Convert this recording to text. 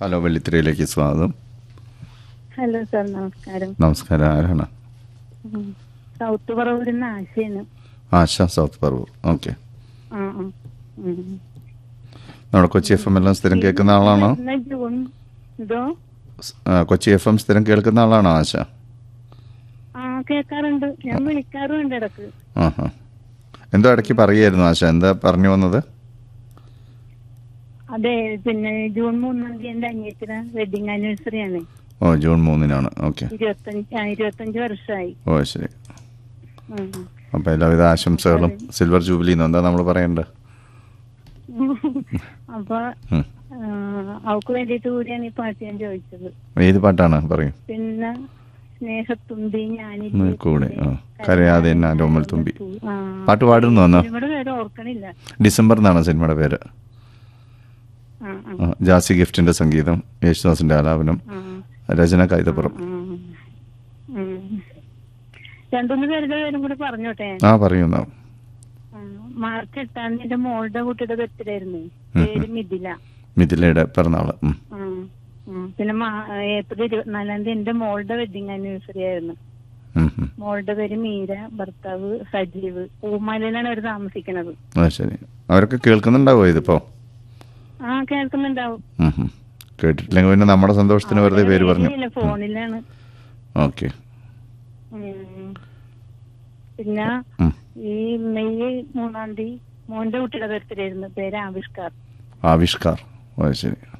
Hello വെള്ളിത്തിരയിലേക്ക് സ്വാഗതം hello sir നമസ്കാരം നമസ്കാരം ആരാണ് ഉം. സൗത്ത് പറവൂരിൽ നിന്ന് ആശയാണ് ആശ സൗത്ത് പറവൂർ ഓക്കെ ആ ആ. ഉം. നമ്മുടെ കൊച്ചി എഫ് എം എല്ലാം സ്ഥിരം കേൾക്കുന്ന ആളാണോ ഇന്ന് ജൂൺ എന്തോ ആ, കൊച്ചി എഫ് എം സ്ഥിരം കേൾക്കുന്ന ആളാണോ ആശ ആ കേൾക്കാറുണ്ട് ഞാൻ വിളിക്കാറുണ്ട് ഇടക്ക് ആ ഹാ എന്തോ ഇടയ്ക്ക് പറയായിരുന്നു ആശ എന്താ പറഞ്ഞു വന്നത് അതെ പിന്നെ ജൂൺ മൂന്നാം തീയതി എന്റെ അനിയത്തിന് വെഡിങ് ആനിവേഴ്സറി ആണ് ഓ ജൂൺ മൂന്നിനാണ് ഓക്കെ ഇരുപത്തഞ്ച് ആ, ഇരുപത്തഞ്ച് വർഷമായി ഓ ശരി ഉം. അപ്പോൾ എല്ലാവിധ ആശംസകളും സിൽവർ ജൂബിലിന്ന് എന്താ നമ്മൾ പറയേണ്ടത് അപ്പൊ ഉം. ആ, അവക്ക് വേണ്ടിയിട്ട് കൂടിയാണ് ഈ പാട്ട് ഞാൻ ചോദിച്ചത് ഏത് പാട്ടാണ് പറയും പിന്നെ സ്നേഹത്തുമ്പി ഉം, ഞാനില്ലേ കൂടെ ആ കരയാതെ എന്നെ ആരോമൽ തുമ്പി ആ. പാട്ട് പാടുന്നു എന്നാ സിനിമയുടെ പേര് ഓർക്കണില്ല ഡിസംബർ എന്നാണ് സിനിമയുടെ പേര് ആ, ആ, ആ, ജാസി ഗിഫ്റ്റിന്റെ സംഗീതം യേശുദാസിന്റെ ആലാപനം ആ, രചന കൈതപ്പുറം ആ. ഉം. രണ്ടുമൂന്ന് പേരുടെ പേരും കൂടി പറഞ്ഞോട്ടെ ആ പറയുന്ന ആ, മാർച്ച് എട്ടാം തീയതി എന്റെ മോളുടെ കുട്ടിയുടെ ബർത്ത്ഡേ ആയിരുന്നു പേര് മിഥില മിഥിലയുടെ പിറന്നാള് ഉം. ആ, ഉം. പിന്നെ മാ- ഏപ്രിൽ ഇരുപത്തിനാലാം തീയതി എന്റെ മോളുടെ വെഡിങ് ആനിവേഴ്സറി ആയിരുന്നു ഉം, ഉം. മോളുടെ പേര് മീര ഭർത്താവ് സജീവ് പൂമാലയിലാണ് അവർ താമസിക്കുന്നത് ആ ശരി അവരൊക്കെ കേൾക്കുന്നുണ്ടാവോ ഇതിപ്പോ ആ കേൾക്കുന്നുണ്ടാവും ഉം, ഉം. കേട്ടിട്ടില്ലെങ്കിൽ പിന്നെ നമ്മുടെ സന്തോഷത്തിന് വെറുതെ പേര് പറഞ്ഞു ഇല്ല, ഫോണിലാണ് ഓക്കെ ഉം. പിന്നെ ഉം. ഈ മെയ് മൂന്നാം തീയതി മോന്റെ കുട്ടിയുടെ ബർത്ത്ഡേ ആയിരുന്നു പേര് ആവിഷ്കാർ ആവിഷ്കാർ ഓ ശരി